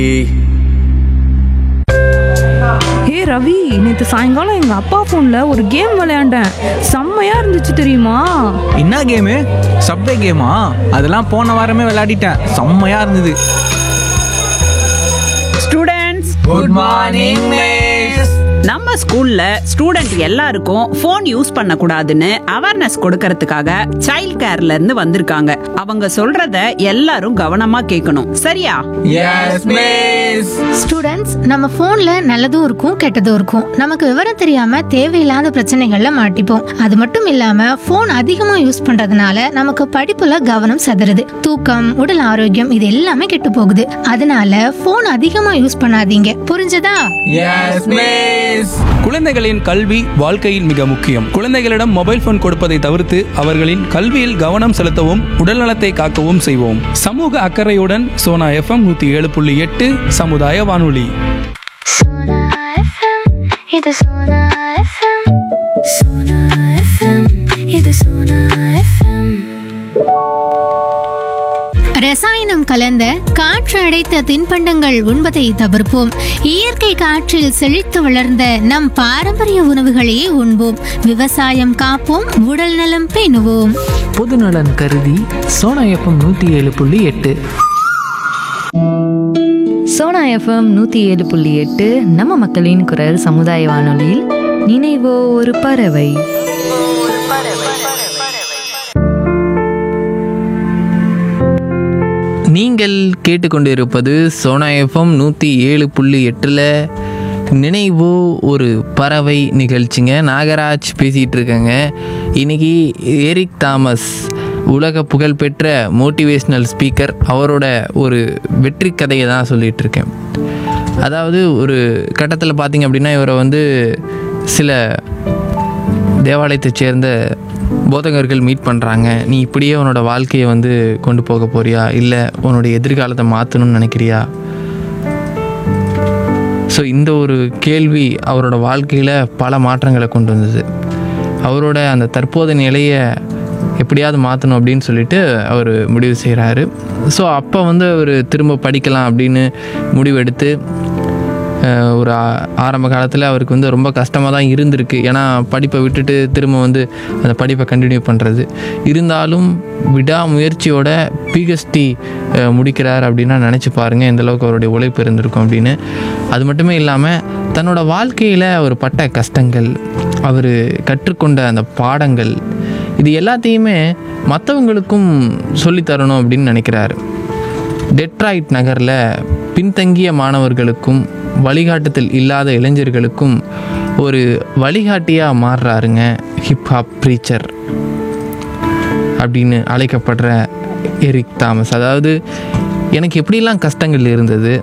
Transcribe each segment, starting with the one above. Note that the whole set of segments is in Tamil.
ஹே ரவி நேற்று சாயங்காலம் எங்கள் அப்பா ஃபோனில் ஒரு கேம் விளையாண்டேன் செம்மையாக இருந்துச்சு தெரியுமா என்ன கேமு சப்வே கேமா அதெல்லாம் போன வாரமே விளையாடிட்டேன் செம்மையா இருந்தது ஸ்டூடெண்ட்ஸ் குட் மார்னிங் மிஸ் நம்ம ஸ்கூல்ல ஸ்டூடெண்ட் எல்லாருக்கும் ஃபோன் யூஸ் பண்ண கூடாதுன்னு அவேர்னஸ் கொடுக்கறதுக்காக சைல்ட் கேர்ல இருந்து வந்திருக்காங்க அவங்க சொல்றத எல்லாரும் கவனமா கேட்கணும் சரியா எஸ் மிஸ் ஸ்டூடெண்ட்ஸ் நம்ம ஃபோன்ல நல்லதும் இருக்கும் கெட்டதும் இருக்கும் நமக்கு விவரம் தெரியாம தேவையில்லாத பிரச்சனைகள்ல மாட்டிப்போம் அது மட்டும் இல்லாம ஃபோன் அதிகமா யூஸ் பண்றதுனால நமக்கு படிப்புல கவனம் சதுருது தூக்கம் உடல் ஆரோக்கியம் இது எல்லாமே கெட்டு போகுது அதனால ஃபோன் அதிகமா யூஸ் பண்ணாதீங்க புரிஞ்சதா எஸ் மிஸ் குழந்தைகளின் கல்வி வாழ்க்கையில் மிக முக்கியம் குழந்தைகளிடம் மொபைல் போன் கொடுப்பதை தவிர்த்து அவர்களின் கல்வியில் கவனம் செலுத்தவும் உடல்நலத்தை காக்கவும் செய்வோம் சமூக அக்கறையுடன் சோனா எஃப்எம் நூத்தி ஏழு புள்ளி எட்டு சமுதாய வானொலி Sona FM, இது Sona FM. Sona FM, இது Sona FM. ரசாயனம் கலந்த காற்று அடைத்த தின்பண்டங்கள் உண்பதை தவிர்ப்போம் இயற்கை காற்றில் செழித்து வளர்ந்த நம் பாரம்பரிய உணவுகளையே உண்போம் விவசாயம் காப்போம் உடல் நலம் பேணுவோம் பொதுநலன் கருதி சோனா எஃப்எம் நூற்றி ஏழு புள்ளி எட்டு சோனா எஃப்எம் நூற்றி ஏழு புள்ளி எட்டு நம்ம மக்களின் குரல் சமுதாய வானொலியில் நினைவோ ஒரு பறவை நீங்கள் கேட்டுக்கொண்டிருப்பது சோனா எஃப்எம் நூற்றி ஏழு புள்ளி எட்டில் நினைவோ ஒரு பறவை நிகழ்ச்சிங்க நாகராஜ் பேசிகிட்டு இருக்கேங்க இன்னைக்கு எரிக் தாமஸ் உலக புகழ்பெற்ற மோட்டிவேஷ்னல் ஸ்பீக்கர் அவரோட ஒரு வெற்றி கதையை தான் சொல்லிகிட்டு இருக்கேன் அதாவது ஒரு கட்டத்தில் பார்த்தீங்க அப்படின்னா இவரை வந்து சில தேவாலயத்தைச் சேர்ந்த போதகர்கள் மீட் பண்ணுறாங்க நீ இப்படியே உன்னோட வாழ்க்கையை வந்து கொண்டு போக போறியா இல்லை உன்னுடைய எதிர்காலத்தை மாற்றணும்னு நினைக்கிறியா ஸோ இந்த ஒரு கேள்வி அவரோட வாழ்க்கையில் பல மாற்றங்களை கொண்டு வந்தது அவரோட அந்த தற்போதைய நிலையை எப்படியாவது மாற்றணும் அப்படின்னு சொல்லிட்டு அவர் முடிவு செய்கிறாரு ஸோ அப்போ வந்து அவர் திரும்ப படிக்கலாம் அப்படின்னு முடிவெடுத்து அஹ், ஒரு ஆ- ஆரம்ப காலத்தில் அவருக்கு வந்து ரொம்ப கஷ்டமாக தான் இருந்திருக்கு ஏன்னா படிப்பை விட்டுட்டு திரும்ப வந்து அந்த படிப்பை கண்டினியூ பண்ணுறது இருந்தாலும் விடாமுயற்சியோட பிஹெச்டி முடிக்கிறார் அப்படின்னா நினச்சி பாருங்கள் எந்த அளவுக்கு அவருடைய உழைப்பு இருந்திருக்கும் அப்படின்னு அது மட்டுமே இல்லாமல் தன்னோட வாழ்க்கையில் அவர் பட்ட கஷ்டங்கள் அவர் கற்றுக்கொண்ட அந்த பாடங்கள் இது எல்லாத்தையுமே மற்றவங்களுக்கும் சொல்லித்தரணும் அப்படின்னு நினைக்கிறாரு டெட்ராய்ட் நகரில் பின்தங்கிய மாணவர்களுக்கும் வழிகாட்டுதல் இல்லாத இளைஞர்களுக்கும் ஒரு வழிகாட்டியாக மாறுறாருங்க ஹிப்ஹாப் ப்ரீச்சர் அப்படின்னு அழைக்கப்படுற எரிக் தாமஸ் அதாவது எனக்கு எப்படிலாம் கஷ்டங்கள் இருந்தது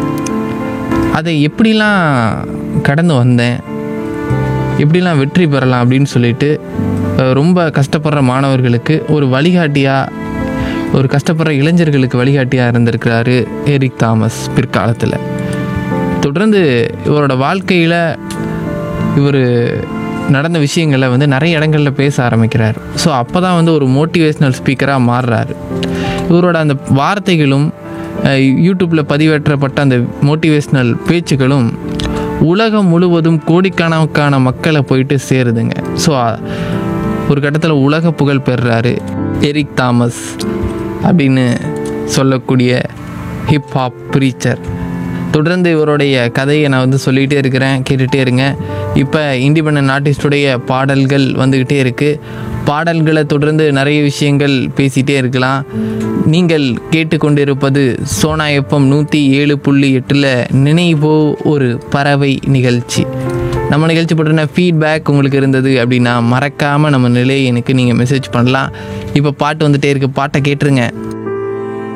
அதை எப்படிலாம் கடந்து வந்தேன் எப்படிலாம் வெற்றி பெறலாம் அப்படின்னு சொல்லிட்டு அஹ், ரொம்ப கஷ்டப்படுற மாணவர்களுக்கு ஒரு வழிகாட்டியாக ஒரு கஷ்டப்படுற இளைஞர்களுக்கு வழிகாட்டியாக இருந்திருக்கிறாரு எரிக் தாமஸ் பிற்காலத்தில் தொடர்ந்து இவரோட வாழ்க்கையில் இவர் நடந்த விஷயங்களை வந்து நிறைய இடங்களில் பேச ஆரம்பிக்கிறார் ஸோ அப்போ தான் வந்து ஒரு மோட்டிவேஷ்னல் ஸ்பீக்கராக மாறுறாரு இவரோட அந்த வார்த்தைகளும் அஹ், யூடியூப்பில் பதிவேற்றப்பட்ட அந்த மோட்டிவேஷ்னல் பேச்சுகளும் உலகம் முழுவதும் கோடிக்கணக்கான மக்களை போயிட்டு சேருதுங்க ஸோ ஒரு கட்டத்தில் உலக புகழ் பெறுறாரு எரிக் தாமஸ் அப்படின்னு சொல்லக்கூடிய ஹிப்ஹாப் ப்ரீச்சர் தொடர்ந்து இவருடைய கதையை நான் வந்து சொல்லிகிட்டே இருக்கிறேன் கேட்டுகிட்டே இருங்க இப்போ இண்டிபெண்ட் ஆர்டிஸ்டுடைய பாடல்கள் வந்துக்கிட்டே இருக்குது பாடல்களை தொடர்ந்து நிறைய விஷயங்கள் பேசிகிட்டே இருக்கலாம் நீங்கள் கேட்டுக்கொண்டிருப்பது சோனா எஃப்எம் நூற்றி ஏழு புள்ளி எட்டில் நினைவோ ஒரு பறவை நிகழ்ச்சி நம்ம நிகழ்ச்சி பற்றின ஃபீட்பேக் உங்களுக்கு இருந்தது அப்படின்னா மறக்காமல் நம்ம நிலையை எனக்கு நீங்கள் மெசேஜ் பண்ணலாம் இப்போ பாட்டு வந்துட்டே இருக்கு பாட்டை கேட்டுருங்க